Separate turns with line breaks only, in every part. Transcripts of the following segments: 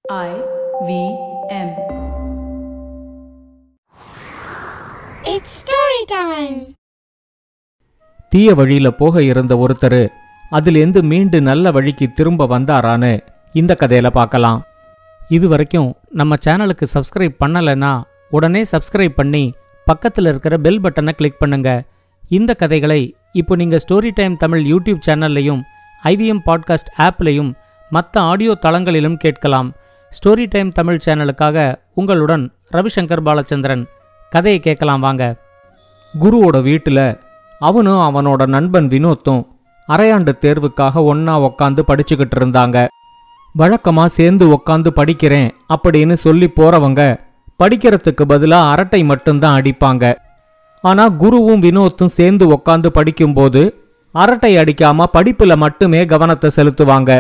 I V M.
It's story time.
தீய வழியில போக இருந்த ஒருத்தர் அதிலேந்து மீண்டு நல்ல வழிக்கு திரும்ப வந்தாரான்னு இந்த கதையில பார்க்கலாம் இது வரைக்கும் நம்ம சேனலுக்கு சப்ஸ்கிரைப் பண்ணலைன்னா உடனே சப்ஸ்கிரைப் பண்ணி பக்கத்தில் இருக்கிற பெல் பட்டனை கிளிக் பண்ணுங்க இந்த கதைகளை இப்போ நீங்க ஸ்டோரி டைம் தமிழ் யூடியூப் சேனல்லையும் ஐவிஎம் பாட்காஸ்ட் ஆப்லையும் மற்ற ஆடியோ தளங்களிலும் கேட்கலாம் ஸ்டோரி டைம் தமிழ் சேனலுக்காக உங்களுடன் ரவிசங்கர் பாலச்சந்திரன் கதையை கேட்கலாம் வாங்க குருவோட வீட்டில் அவனும் அவனோட நண்பன் வினோத்தும் அரையாண்டு தேர்வுக்காக ஒண்ணா உக்காந்து படிச்சுக்கிட்டு இருந்தாங்க வழக்கமா சேர்ந்து உக்காந்து படிக்கிறேன் அப்படின்னு சொல்லி போறவங்க படிக்கிறதுக்கு பதிலா அரட்டை மட்டும்தான் அடிப்பாங்க ஆனா குருவும் வினோத்தும் சேர்ந்து உக்காந்து படிக்கும்போது அரட்டை அடிக்காம படிப்புல மட்டுமே கவனத்தை செலுத்துவாங்க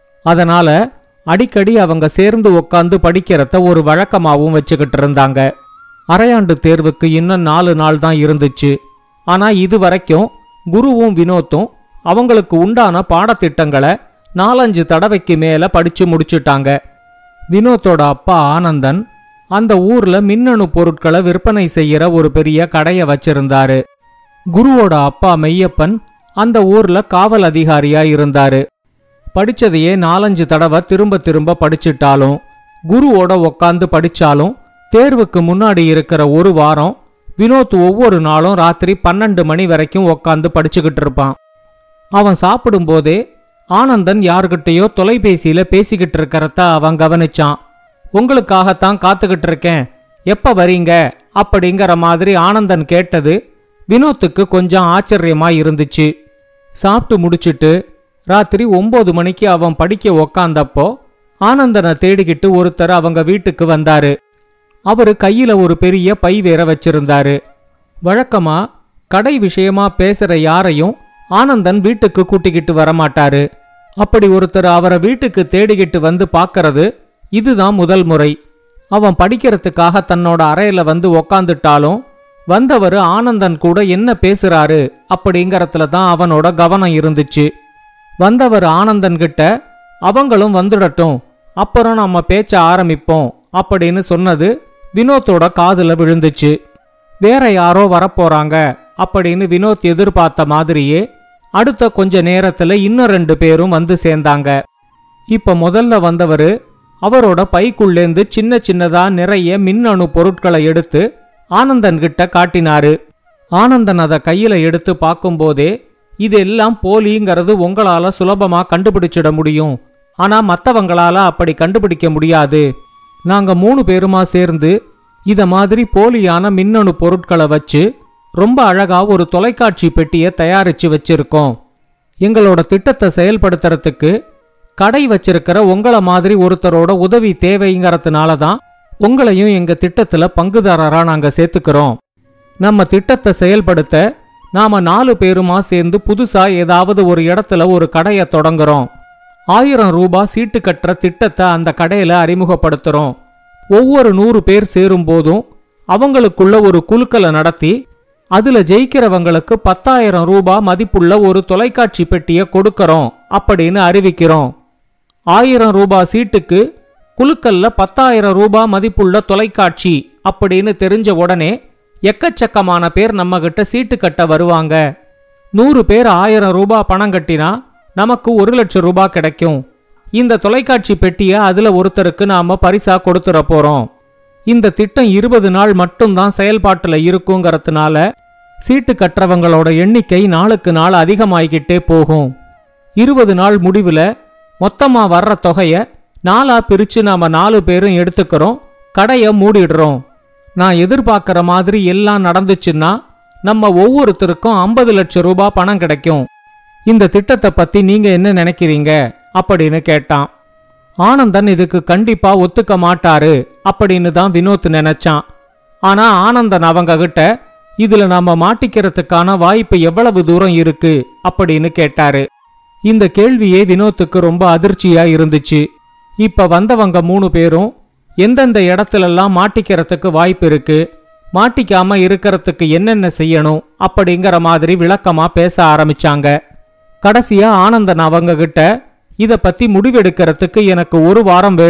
அதனால அடிக்கடி அவங்க சேர்ந்து உக்காந்து படிக்கிறத ஒரு வழக்கமாவும் வச்சுக்கிட்டு இருந்தாங்க அரையாண்டு தேர்வுக்கு இன்னும் நாலு நாள் தான் இருந்துச்சு ஆனா இது வரைக்கும் குருவும் வினோத்தும் அவங்களுக்கு உண்டான பாடத்திட்டங்களை நாலஞ்சு தடவைக்கு மேல படிச்சு முடிச்சுட்டாங்க வினோத்தோட அப்பா ஆனந்தன் அந்த ஊர்ல மின்னணு பொருட்களை விற்பனை செய்யற ஒரு பெரிய கடைய வச்சிருந்தாரு குருவோட அப்பா மெய்யப்பன் அந்த ஊர்ல காவல் அதிகாரியா இருந்தாரு படிச்சதையே நாலஞ்சு தடவை திரும்ப திரும்ப படிச்சிட்டாலும் குருவோட உக்காந்து படிச்சாலும் தேர்வுக்கு முன்னாடி இருக்கிற ஒரு வாரம் வினோத் ஒவ்வொரு நாளும் ராத்திரி பன்னெண்டு மணி வரைக்கும் உக்காந்து படிச்சுக்கிட்டு இருப்பான் அவன் சாப்பிடும்போதே ஆனந்தன் யார்கிட்டயோ தொலைபேசியில பேசிக்கிட்டு இருக்கிறத அவன் கவனிச்சான் உங்களுக்காகத்தான் காத்துக்கிட்டு இருக்கேன் எப்ப வரீங்க அப்படிங்கிற மாதிரி ஆனந்தன் கேட்டது வினோத்துக்கு கொஞ்சம் ஆச்சரியமா இருந்துச்சு சாப்பிட்டு முடிச்சிட்டு ராத்திரி ஒன்பது மணிக்கு அவன் படிக்க உக்காந்தப்போ ஆனந்தனை தேடிக்கிட்டு ஒருத்தர் அவங்க வீட்டுக்கு வந்தாரு அவரு கையில ஒரு பெரிய பை வேற வச்சிருந்தாரு வழக்கமா கடை விஷயமா பேசுற யாரையும் ஆனந்தன் வீட்டுக்கு கூட்டிக்கிட்டு வரமாட்டாரு அப்படி ஒருத்தர் அவரை வீட்டுக்கு தேடிக்கிட்டு வந்து பார்க்கறது இதுதான் முதல் முறை அவன் படிக்கிறதுக்காக தன்னோட அறையில வந்து உக்காந்துட்டாலும் வந்தவர் ஆனந்தன் கூட என்ன பேசுறாரு அப்படிங்கறதுல தான் அவனோட கவனம் இருந்துச்சு வந்தவர் ஆனந்தன் கிட்ட அவங்களும் வந்துடட்டும் அப்புறம் நம்ம பேச்ச ஆரம்பிப்போம் அப்படின்னு சொன்னது வினோத்தோட காதுல விழுந்துச்சு வேற யாரோ வரப்போறாங்க அப்படின்னு வினோத் எதிர்பார்த்த மாதிரியே அடுத்த கொஞ்ச நேரத்துல இன்னும் ரெண்டு பேரும் வந்து சேர்ந்தாங்க இப்ப முதல்ல வந்தவரு அவரோட பைக்குள்ளேந்து சின்ன சின்னதா நிறைய மின்னணு பொருட்களை எடுத்து ஆனந்தன் கிட்ட காட்டினாரு ஆனந்தன் அதை கையில எடுத்து பார்க்கும்போதே இதெல்லாம் போலிங்கிறது உங்களால சுலபமா கண்டுபிடிச்சிட முடியும் ஆனா மத்தவங்களால அப்படி கண்டுபிடிக்க முடியாது நாங்க மூணு பேருமா சேர்ந்து இத மாதிரி போலியான மின்னணு பொருட்களை வச்சு ரொம்ப அழகா ஒரு தொலைக்காட்சி பெட்டியை தயாரிச்சு வச்சிருக்கோம் எங்களோட திட்டத்தை செயல்படுத்துறதுக்கு கடை வச்சிருக்கிற உங்கள மாதிரி ஒருத்தரோட உதவி தேவைங்கிறதுனால தான் உங்களையும் எங்க திட்டத்துல பங்குதாரரா நாங்க சேர்த்துக்கிறோம் நம்ம திட்டத்தை செயல்படுத்த நாம நாலு பேருமா சேர்ந்து புதுசா ஏதாவது ஒரு இடத்துல ஒரு கடையை தொடங்குறோம் ஆயிரம் ரூபாய் சீட்டு கட்டுற திட்டத்தை அந்த கடையில அறிமுகப்படுத்துறோம் ஒவ்வொரு நூறு பேர் சேரும் போதும் அவங்களுக்குள்ள ஒரு குலுக்கலை நடத்தி அதுல ஜெயிக்கிறவங்களுக்கு பத்தாயிரம் ரூபாய் மதிப்புள்ள ஒரு தொலைக்காட்சி பெட்டியை கொடுக்கறோம் அப்படின்னு அறிவிக்கிறோம் ஆயிரம் ரூபாய் சீட்டுக்கு குலுக்கல்ல பத்தாயிரம் ரூபாய் மதிப்புள்ள தொலைக்காட்சி அப்படின்னு தெரிஞ்ச உடனே எக்கச்சக்கமான பேர் நம்ம கிட்ட சீட்டு கட்ட வருவாங்க நூறு பேர் ஆயிரம் ரூபாய் பணம் கட்டினா நமக்கு ஒரு லட்சம் ரூபாய் கிடைக்கும் இந்த தொலைக்காட்சி பெட்டியை அதுல ஒருத்தருக்கு நாம பரிசா கொடுத்துட போறோம் இந்த திட்டம் இருபது நாள் மட்டும்தான் செயல்பாட்டுல இருக்குங்கிறதுனால சீட்டு கட்டுறவங்களோட எண்ணிக்கை நாளுக்கு நாள் அதிகமாகிக்கிட்டே போகும் இருபது நாள் முடிவுல மொத்தமா வர்ற தொகைய நாலா பிரிச்சு நாம நாலு பேரும் எடுத்துக்கிறோம் கடைய மூடிடுறோம் நான் எதிர்பார்க்கிற மாதிரி எல்லாம் நடந்துச்சுன்னா நம்ம ஒவ்வொருத்தருக்கும் ஐம்பது லட்சம் ரூபாய் பணம் கிடைக்கும் இந்த திட்டத்தை பத்தி நீங்க என்ன நினைக்கிறீங்க அப்படின்னு கேட்டான் ஆனந்தன் இதுக்கு கண்டிப்பா ஒத்துக்க மாட்டாரு அப்படின்னு தான் வினோத் நினைச்சான் ஆனா ஆனந்தன் அவங்க கிட்ட இதுல நாம மாட்டிக்கிறதுக்கான வாய்ப்பு எவ்வளவு தூரம் இருக்கு அப்படின்னு கேட்டாரு இந்த கேள்வியே வினோத்துக்கு ரொம்ப அதிர்ச்சியா இருந்துச்சு இப்ப வந்தவங்க மூணு பேரும் எந்தெந்த இடத்துலெல்லாம் மாட்டிக்கிறதுக்கு வாய்ப்பு இருக்கு மாட்டிக்காம இருக்கறதுக்கு என்னென்ன செய்யணும் அப்படிங்கிற மாதிரி விளக்கமா பேச ஆரம்பிச்சாங்க கடைசியா ஆனந்தன் அவங்க கிட்ட இத பத்தி முடிவெடுக்கிறதுக்கு எனக்கு ஒரு வாரம் வேணும்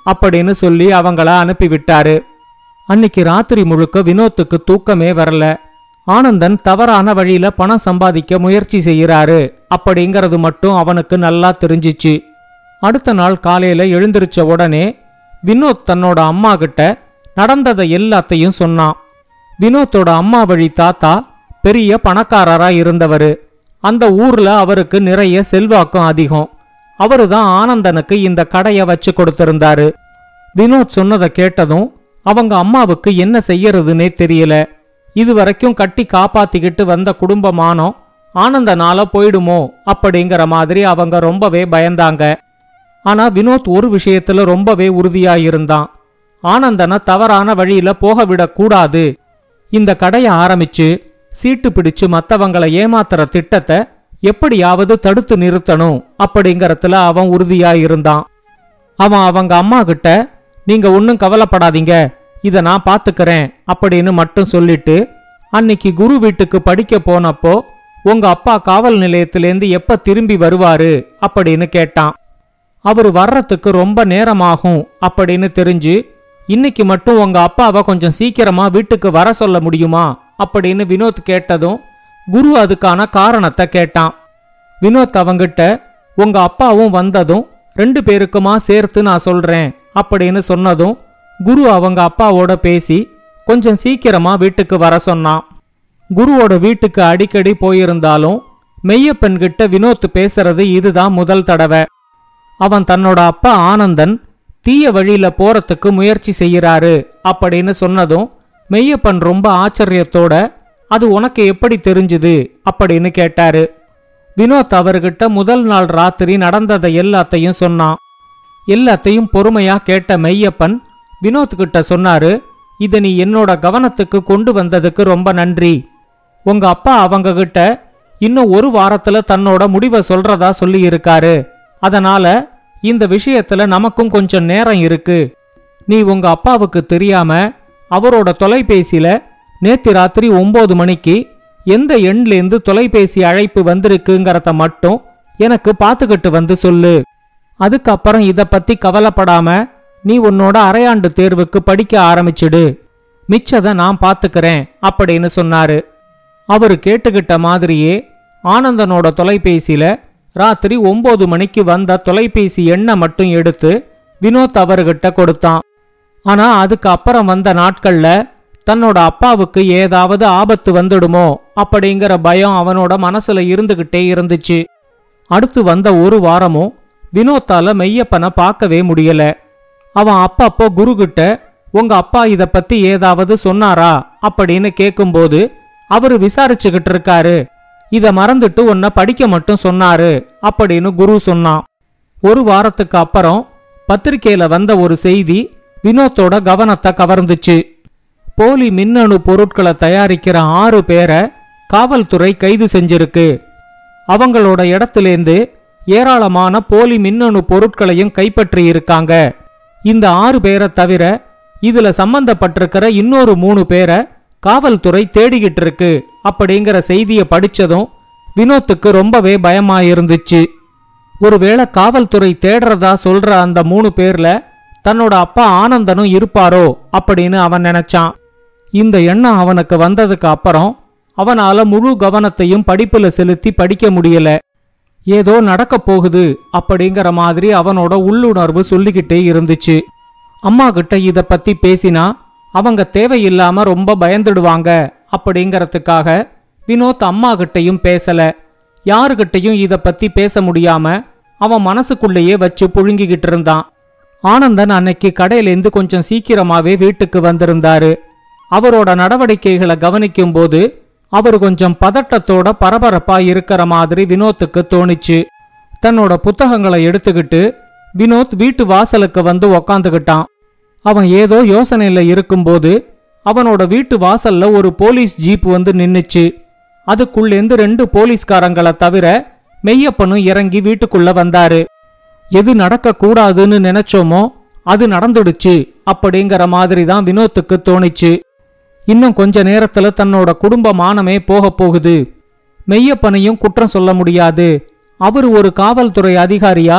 அப்படின்னு சொல்லி அவங்கள அனுப்பிவிட்டாரு அன்னிக்கு ராத்திரி முழுக்க வினோத்துக்கு தூக்கமே வரல ஆனந்தன் தவறான வழியில பணம் சம்பாதிக்க முயற்சி செய்யறாரு அப்படிங்கறது மட்டும் அவனுக்கு நல்லா தெரிஞ்சிச்சு அடுத்த நாள் காலையில எழுந்திருச்ச உடனே வினோத் தன்னோட அம்மா கிட்ட நடந்ததை எல்லாத்தையும் சொன்னான் வினோத்தோட அம்மா வழி தாத்தா பெரிய பணக்காரரா இருந்தவரு அந்த ஊர்ல அவருக்கு நிறைய செல்வாக்கும் அதிகம் அவருதான் ஆனந்தனுக்கு இந்த கடைய வச்சு கொடுத்திருந்தாரு வினோத் சொன்னதை கேட்டதும் அவங்க அம்மாவுக்கு என்ன செய்யறதுன்னே தெரியல இதுவரைக்கும் கட்டி காப்பாத்திக்கிட்டு வந்த குடும்பமானம் ஆனந்தனால போயிடுமோ அப்படிங்கிற மாதிரி அவங்க ரொம்பவே பயந்தாங்க ஆனா வினோத் ஒரு விஷயத்துல ரொம்பவே உறுதியா இருந்தான் ஆனந்தனை தவறான வழியில போக விடக்கூடாது இந்த கடையை ஆரம்பிச்சு சீட்டு பிடிச்சு மத்தவங்களை ஏமாத்துற திட்டத்தை எப்படியாவது தடுத்து நிறுத்தணும் அப்படிங்கறதுல அவன் உறுதியா இருந்தான் அவன் அவங்க அம்மா கிட்ட நீங்க ஒன்னும் கவலைப்படாதீங்க இத நான் பாத்துக்கறேன் அப்படின்னு மட்டும் சொல்லிட்டு அன்னிக்கு குரு வீட்டுக்கு படிக்க போனப்போ உங்க அப்பா காவல் நிலையத்திலேருந்து எப்ப திரும்பி வருவாரு அப்படின்னு கேட்டான் அவரு வர்றதுக்கு ரொம்ப நேரமாகும் அப்படின்னு தெரிஞ்சு இன்னைக்கு மட்டும் உங்க அப்பாவை கொஞ்சம் சீக்கிரமா வீட்டுக்கு வர சொல்ல முடியுமா அப்படின்னு வினோத் கேட்டதும் குரு அதுக்கான காரணத்தை கேட்டான் வினோத் அவங்கிட்ட உங்க அப்பாவும் வந்ததும் ரெண்டு பேருக்குமா சேர்த்து நான் சொல்றேன் அப்படின்னு சொன்னதும் குரு அவங்க அப்பாவோட பேசி கொஞ்சம் சீக்கிரமா வீட்டுக்கு வர சொன்னான் குருவோட வீட்டுக்கு அடிக்கடி போயிருந்தாலும் மெய்யப்பன் கிட்ட வினோத் பேசுறது இதுதான் முதல் தடவை அவன் தன்னோட அப்பா ஆனந்தன் தீய வழியில போறதுக்கு முயற்சி செய்யறாரு அப்படின்னு சொன்னதும் மெய்யப்பன் ரொம்ப ஆச்சரியத்தோட அது உனக்கு எப்படி தெரிஞ்சுது அப்படின்னு கேட்டாரு வினோத் அவர்கிட்ட முதல் நாள் ராத்திரி நடந்ததை எல்லாத்தையும் சொன்னான் எல்லாத்தையும் பொறுமையா கேட்ட மெய்யப்பன் வினோத் கிட்ட சொன்னாரு இத நீ என்னோட கவனத்துக்கு கொண்டு வந்ததுக்கு ரொம்ப நன்றி உங்க அப்பா அவங்க கிட்ட இன்னும் ஒரு வாரத்துல தன்னோட முடிவை சொல்றதா சொல்லி இருக்காரு அதனால இந்த விஷயத்துல நமக்கும் கொஞ்சம் நேரம் இருக்கு நீ உங்க அப்பாவுக்கு தெரியாம அவரோட தொலைபேசியில நேத்து ராத்திரி ஒன்பது மணிக்கு எந்த எண்லேருந்து தொலைபேசி அழைப்பு வந்திருக்குங்கிறத மட்டும் எனக்கு பார்த்துக்கிட்டு வந்து சொல்லு அதுக்கப்புறம் இத பத்தி கவலைப்படாம நீ உன்னோட அரையாண்டு தேர்வுக்கு படிக்க ஆரம்பிச்சிடு மிச்சத நான் பாத்துக்கறேன் அப்படின்னு சொன்னாரு அவரு கேட்டுக்கிட்ட மாதிரியே ஆனந்தனோட தொலைபேசியில ராத்திரி ஒன்பது மணிக்கு வந்த தொலைபேசி எண்ணை மட்டும் எடுத்து வினோத் அவர்கிட்ட கொடுத்தான் ஆனா அதுக்கு அப்புறம் வந்த நாட்கள்ல தன்னோட அப்பாவுக்கு ஏதாவது ஆபத்து வந்துடுமோ அப்படிங்கிற பயம் அவனோட மனசுல இருந்துகிட்டே இருந்துச்சு அடுத்து வந்த ஒரு வாரமும் வினோத்தால மெய்யப்பனை பார்க்கவே முடியல அவன் அப்பப்போ குருகிட்ட உங்க அப்பா இத பத்தி ஏதாவது சொன்னாரா அப்படின்னு கேக்கும்போது அவரு விசாரிச்சுக்கிட்டு இருக்காரு இத மறந்துட்டு உன்னை படிக்க மட்டும் சொன்னாரு அப்படின்னு குரு சொன்னான் ஒரு வாரத்துக்கு அப்புறம் பத்திரிக்கையில வந்த ஒரு செய்தி வினோத்தோட கவனத்தை கவர்ந்துச்சு போலி மின்னணு பொருட்களை தயாரிக்கிற ஆறு பேரை காவல்துறை கைது செஞ்சிருக்கு அவங்களோட இடத்திலேந்து ஏராளமான போலி மின்னணு பொருட்களையும் கைப்பற்றி இருக்காங்க இந்த ஆறு பேரை தவிர இதுல சம்பந்தப்பட்டிருக்கிற இன்னொரு மூணு பேரை காவல்துறை தேடிக்கிட்டு இருக்கு அப்படிங்கிற செய்திய படிச்சதும் வினோத்துக்கு ரொம்பவே பயமா இருந்துச்சு ஒருவேளை காவல்துறை தேடுறதா சொல்ற அந்த மூணு பேர்ல தன்னோட அப்பா ஆனந்தனும் இருப்பாரோ அப்படின்னு அவன் நினைச்சான் இந்த எண்ணம் அவனுக்கு வந்ததுக்கு அப்புறம் அவனால முழு கவனத்தையும் படிப்புல செலுத்தி படிக்க முடியல ஏதோ நடக்க போகுது அப்படிங்கிற மாதிரி அவனோட உள்ளுணர்வு சொல்லிக்கிட்டே இருந்துச்சு அம்மா கிட்ட இத பத்தி பேசினா அவங்க தேவையில்லாம ரொம்ப பயந்துடுவாங்க அப்படிங்கறதுக்காக வினோத் அம்மா கிட்டயும் பேசல யாருகிட்டயும் இத பத்தி பேச முடியாம அவன் மனசுக்குள்ளேயே வச்சு புழுங்கிக்கிட்டு இருந்தான் ஆனந்தன் அன்னைக்கு கடையிலேந்து கொஞ்சம் சீக்கிரமாவே வீட்டுக்கு வந்திருந்தாரு அவரோட நடவடிக்கைகளை கவனிக்கும் போது அவர் கொஞ்சம் பதட்டத்தோட பரபரப்பா இருக்கிற மாதிரி வினோத்துக்கு தோணுச்சு தன்னோட புத்தகங்களை எடுத்துக்கிட்டு வினோத் வீட்டு வாசலுக்கு வந்து உக்காந்துக்கிட்டான் அவன் ஏதோ யோசனையில இருக்கும்போது அவனோட வீட்டு வாசல்ல ஒரு போலீஸ் ஜீப் வந்து நின்னுச்சு அதுக்குள்ளேந்து ரெண்டு போலீஸ்காரங்கள தவிர மெய்யப்பனும் இறங்கி வீட்டுக்குள்ள வந்தாரு எது நடக்க கூடாதுன்னு நினைச்சோமோ அது நடந்துடுச்சு அப்படிங்கிற மாதிரி தான் வினோத்துக்கு தோணுச்சு இன்னும் கொஞ்ச நேரத்துல தன்னோட குடும்ப மானமே போக போகுது மெய்யப்பனையும் குற்றம் சொல்ல முடியாது அவர் ஒரு காவல்துறை அதிகாரியா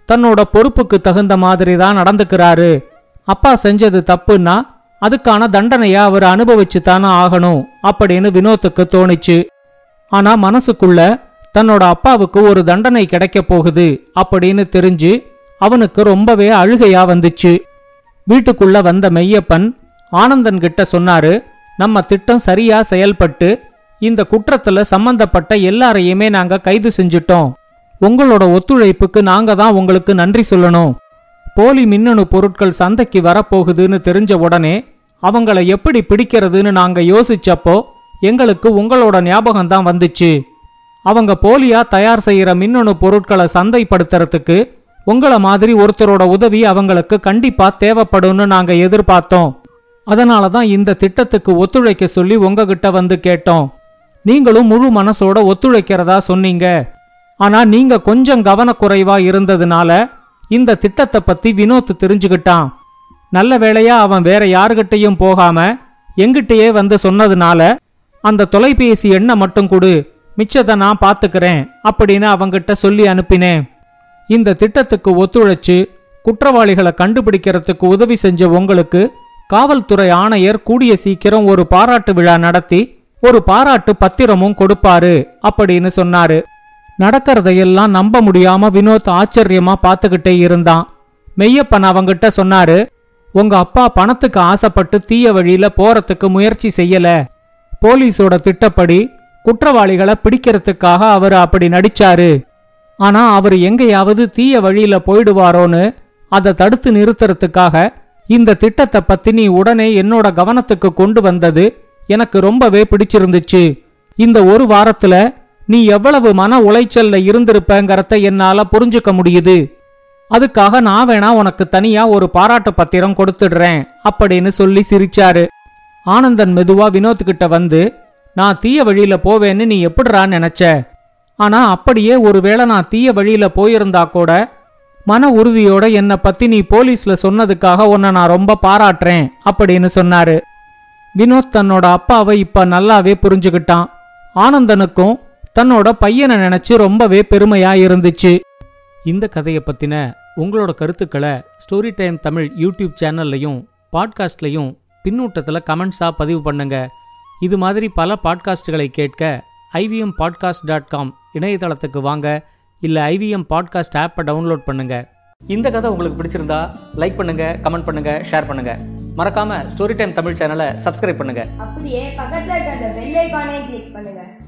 தன்னோட பொறுப்புக்கு தகுந்த மாதிரி தான் நடந்துக்கிறாரு அப்பா செஞ்சது தப்புன்னா அதுக்கான தண்டனைய அவர் அனுபவிச்சு தானே ஆகணும் அப்படின்னு வினோத்துக்கு தோணுச்சு ஆனா மனசுக்குள்ள தன்னோட அப்பாவுக்கு ஒரு தண்டனை கிடைக்க போகுது அப்படின்னு தெரிஞ்சு அவனுக்கு ரொம்பவே அழுகையா வந்துச்சு வீட்டுக்குள்ள வந்த மெய்யப்பன் ஆனந்தன் கிட்ட சொன்னாரு நம்ம திட்டம் சரியா செயல்பட்டு இந்த குற்றத்துல சம்பந்தப்பட்ட எல்லாரையுமே நாங்க கைது செஞ்சிட்டோம் உங்களோட ஒத்துழைப்புக்கு நாங்க தான் உங்களுக்கு நன்றி சொல்லணும் போலி மின்னணு பொருட்கள் சந்தைக்கு வரப்போகுதுன்னு தெரிஞ்ச உடனே அவங்கள எப்படி பிடிக்கிறதுன்னு நாங்க யோசிச்சப்போ எங்களுக்கு உங்களோட ஞாபகம் தான் வந்துச்சு அவங்க போலியா தயார் செய்யற மின்னணு பொருட்களை சந்தைப்படுத்துறதுக்கு உங்கள மாதிரி ஒருத்தரோட உதவி அவங்களுக்கு கண்டிப்பா தேவைப்படும்னு நாங்க எதிர்பார்த்தோம் அதனால தான் இந்த திட்டத்துக்கு ஒத்துழைக்க சொல்லி உங்ககிட்ட வந்து கேட்டோம் நீங்களும் முழு மனசோட ஒத்துழைக்கிறதா சொன்னீங்க ஆனா நீங்க கொஞ்சம் கவனக்குறைவா இருந்ததுனால இந்த திட்டத்தை பத்தி வினோத் தெரிஞ்சுக்கிட்டான் நல்ல வேளையா அவன் வேற யாருகிட்டயும் போகாம எங்கிட்டயே வந்து சொன்னதுனால அந்த தொலைபேசி எண்ணை மட்டும் கொடு மிச்சத்தை நான் பாத்துக்கிறேன் அப்படின்னு அவங்கிட்ட சொல்லி அனுப்பினேன் இந்த திட்டத்துக்கு ஒத்துழைச்சு குற்றவாளிகளை கண்டுபிடிக்கிறதுக்கு உதவி செஞ்ச உங்களுக்கு காவல்துறை ஆணையர் கூடிய சீக்கிரம் ஒரு பாராட்டு விழா நடத்தி ஒரு பாராட்டு பத்திரமும் கொடுப்பாரு அப்படின்னு சொன்னாரு நடக்கிறதையெல்லாம் நம்ப முடியாம வினோத் ஆச்சரியமா பார்த்துக்கிட்டே இருந்தான் மெய்யப்பன் அவங்கிட்ட சொன்னாரு உங்க அப்பா பணத்துக்கு ஆசைப்பட்டு தீய வழியில போறதுக்கு முயற்சி செய்யல போலீஸோட திட்டப்படி குற்றவாளிகளை பிடிக்கிறதுக்காக அவர் அப்படி நடிச்சாரு ஆனா அவர் எங்கேயாவது தீய வழியில போயிடுவாரோன்னு அதை தடுத்து நிறுத்துறதுக்காக இந்த திட்டத்தை பத்தி நீ உடனே என்னோட கவனத்துக்கு கொண்டு வந்தது எனக்கு ரொம்பவே பிடிச்சிருந்துச்சு இந்த ஒரு வாரத்துல நீ எவ்வளவு மன உளைச்சல்ல இருந்திருப்பங்கறத என்னால புரிஞ்சுக்க முடியுது அதுக்காக நான் வேணா உனக்கு தனியா ஒரு பாராட்டு பத்திரம் கொடுத்துடுறேன் அப்படின்னு சொல்லி சிரிச்சாரு ஆனந்தன் மெதுவா வினோத் கிட்ட வந்து நான் தீய வழியில போவேன்னு நீ எப்படிடா நினைச்ச ஆனா அப்படியே ஒருவேளை நான் தீய வழியில போயிருந்தா கூட மன உறுதியோட என்னை பத்தி நீ போலீஸ்ல சொன்னதுக்காக உன்னை நான் ரொம்ப பாராட்டுறேன் அப்படின்னு சொன்னாரு வினோத் தன்னோட அப்பாவை இப்ப நல்லாவே புரிஞ்சுக்கிட்டான் ஆனந்தனுக்கும் தன்னோட பையனை நினைச்சு ரொம்பவே பெருமையா இருந்துச்சு இந்த கதையை பத்தின உங்களோட கருத்துக்களை ஸ்டோரி டைம் தமிழ் யூடியூப் சேனல்லையும் பாட்காஸ்ட்லையும் பின்னூட்டத்தில் கமெண்ட்ஸாக பதிவு பண்ணுங்க இது மாதிரி பல பாட்காஸ்டுகளை கேட்க ஐவிஎம் பாட்காஸ்ட் டாட் காம் இணையதளத்துக்கு வாங்க இல்லை ஐவிஎம் பாட்காஸ்ட் ஆப்பை டவுன்லோட் பண்ணுங்க இந்த கதை உங்களுக்கு பிடிச்சிருந்தா லைக் பண்ணுங்க கமெண்ட் பண்ணுங்க ஷேர் பண்ணுங்க மறக்காம ஸ்டோரி டைம் தமிழ் சேனலை சப்ஸ்கிரைப் பண்ணுங்க
அப்படியே பக்கத்துல இருக்க அந்த பெல் ஐகானையும் கிளிக் பண்ணுங்க